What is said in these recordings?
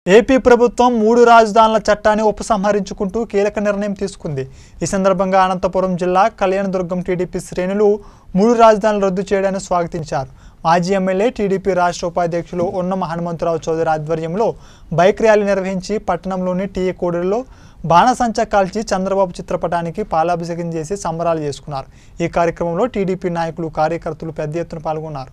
AP ప్రభుత్వం మూడు రాజధానుల చట్టాన్ని ఉపసంహరించుకుంటూ కీలక నిర్ణయం తీసుకుంది ఈ సందర్భంగా అనంతపురం జిల్లా కళ్యాణదుర్గం టీడీపీ శ్రేణులు మూడు రాజధానులు రద్దు చేయడాన్ని స్వాగతించారు మాజీ ఎమ్మెల్యే టీడీపీ రాష్ట్ర ఉపాధ్యక్షులు ఉన్నమ హనుమంతరావు చౌదరి ఆధ్వర్యంలో బైక్ ర్యాలీ నిర్వహించి పట్టణంలోని టీ కోడూరులో బాణసంచా కాల్చి చంద్రబాబు చిత్రపటానికి పాలాభిషేకం చేసి సంబరాలు చేసుకున్నారు ఈ కార్యక్రమంలో టీడీపీ నాయకులు కార్యకర్తలు పెద్ద ఎత్తున పాల్గొన్నారు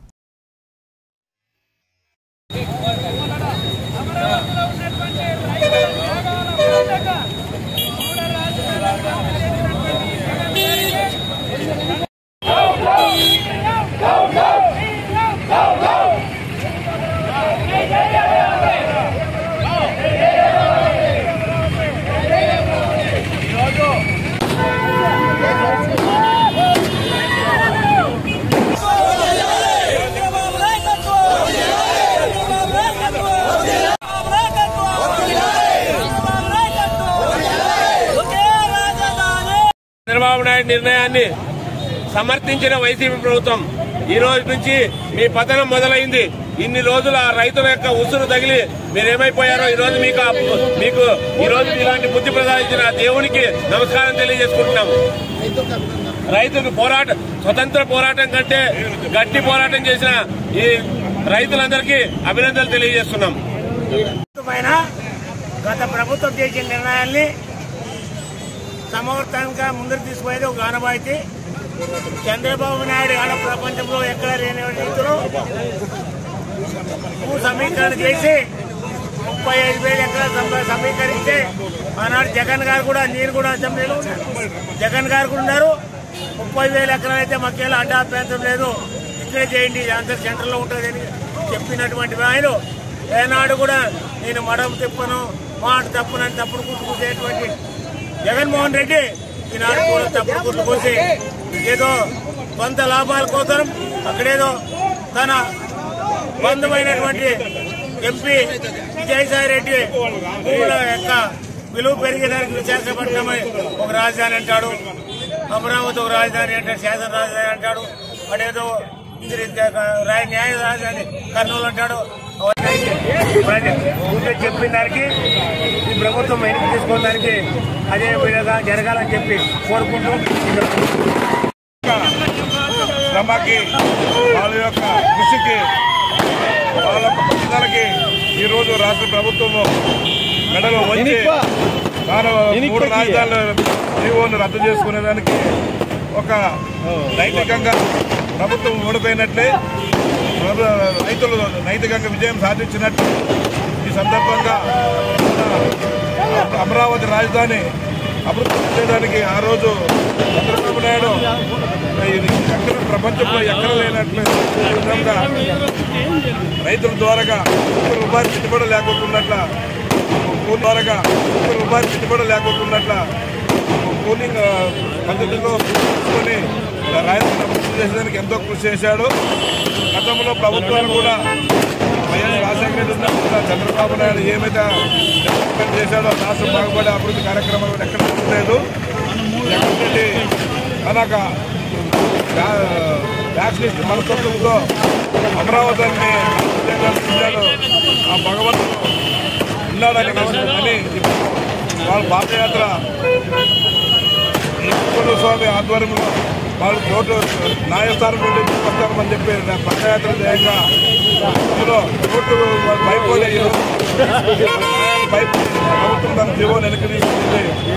చంద్రబాబు నాయుడు నిర్ణయాన్ని సమర్థించిన వైసీపీ ప్రభుత్వం ఈ రోజు నుంచి మీ పతనం మొదలైంది ఇన్ని రోజులు ఆ రైతుల యొక్క ఉసురు తగిలి మీరేమైపోయారో ఈ రోజు మీకు ఆ- మీకు ఈ రోజు ఇలాంటి బుద్ధి ప్రసాదించిన ఆ దేవునికి నమస్కారం తెలియజేసుకుంటున్నాము రైతులు పోరాట స్వతంత్ర పోరాటం కంటే గట్టి పోరాటం చేసిన ఈ రైతులందరికీ అభినందనలు తెలియజేస్తున్నాం పైన గత ప్రభుత్వం చేసిన నిర్ణయాల్ని సమర్థంగా ముందుకు తీసుకుపోయేది ఒక ఆనవాయితీ చంద్రబాబు నాయుడు ఆడ ప్రపంచంలో ఎక్కడ లేని రీతిలో భూ సమీకరణ చేసి ముప్పై ఐదు వేలు ఎకరాలు సమ- సమీకరిస్తే ఆనాడు జగన్ గారు కూడా నేను కూడా అసెంబ్లీలో ఉన్నారు. జగన్ గారు కూడా ఉన్నారు ముప్పై వేల ఎకరాలు అయితే మాకేలా అడ్డా అభ్యంతరం లేదు ఇక్కడే చేయండి ఆన్సర్ సెంటర్లో ఉంటుందని చెప్పినటువంటి ఆయన ఏనాడు కూడా నేను మడం తిప్పను మాట తప్పునని తప్పుడు కుట్టుకునేటువంటి జగన్మోహన్ రెడ్డి ఈనాడు కూడా తప్పుడు కుట్టుకొచ్చి ఏదో కొంత లాభాల కోసం అక్కడేదో తన బంధువైనటువంటి ఎంపీ విజయసాయి రెడ్డి భూముల యొక్క విలువ పెరిగేదానికి విశాఖపట్నం ఒక రాజధాని అంటాడు అమరావతి ఒక రాజధాని అంటాడు శాసన రాజధాని అంటాడు అడేదో ఇది రాయ న్యాయ రాజధాని కర్నూలు అంటాడు అవన్నీ ఊరికే చెప్పిన దానికి ఈ ప్రభుత్వం వెనక్కి తీసుకోవడానికి అదే విధంగా జరగాలని చెప్పి కోరుకుంటూ శ్రమకి వాళ్ళ యొక్క కృషికి వాళ్ళ యొక్క పట్టుదలకి ఈ రోజు రాష్ట్ర ప్రభుత్వము మెడలో వచ్చి తాను మూడు రాజధానుల జీవోను రద్దు చేసుకునేదానికి ఒక నైతికంగా ప్రభుత్వం ఓడిపోయినట్లే ప్రభు- రైతులు నైతికంగా విజయం సాధించినట్లు ఈ సందర్భంగా మన అమరావతి రాజధాని అభివృద్ధి చేయడానికి ఆ రోజు చంద్రబాబు నాయుడు ఇది ఎక్కడ ప్రపంచంలో ఎక్కడ లేనట్లు ఈ విధంగా రైతుల ద్వారాగా ఒక్క రూపాయలు పెట్టుబడి లేకపోతున్నట్ల కూలి ద్వారాగా ఒక్క రూపాయలు పెట్టుబడి లేకపోతున్నట్ల కూలింగ్ ఆ, పద్ధతిలో తీసుకొని రాయలసీమ అభివృద్ధి చేసేదానికి ఎంతో కృషి చేశాడు గతంలో ప్రభుత్వాలు కూడా వైఎస్ రాజశేఖర రెడ్డి ఉన్నప్పుడు కూడా చంద్రబాబు నాయుడు ఏమైతే డెవలప్మెంట్ చేశాడో రాష్ట్రం బాగుపడే అభివృద్ధి కార్యక్రమాలు కూడా ఎక్కడ లేదు జగన్ రెడ్డి తనక వ్యాక్సినేట్ మనస్తత్వంతో అమరావతిని చూశాడు ఆ భగవంతుడు ఉన్నాడని అని ఇప్పుడు వాళ్ళ పాదయాత్ర ఈ కుప్పల స్వామి ఆధ్వర్యంలో వాళ్ళు కోర్టు న్యాయస్థానం నుండి వస్తామని చెప్పి పాదయాత్ర చేయంగా ఇందులో కోర్టు భయపడే భయపడి ప్రభుత్వం తన జీవో వెనక్కి తీసుకుంది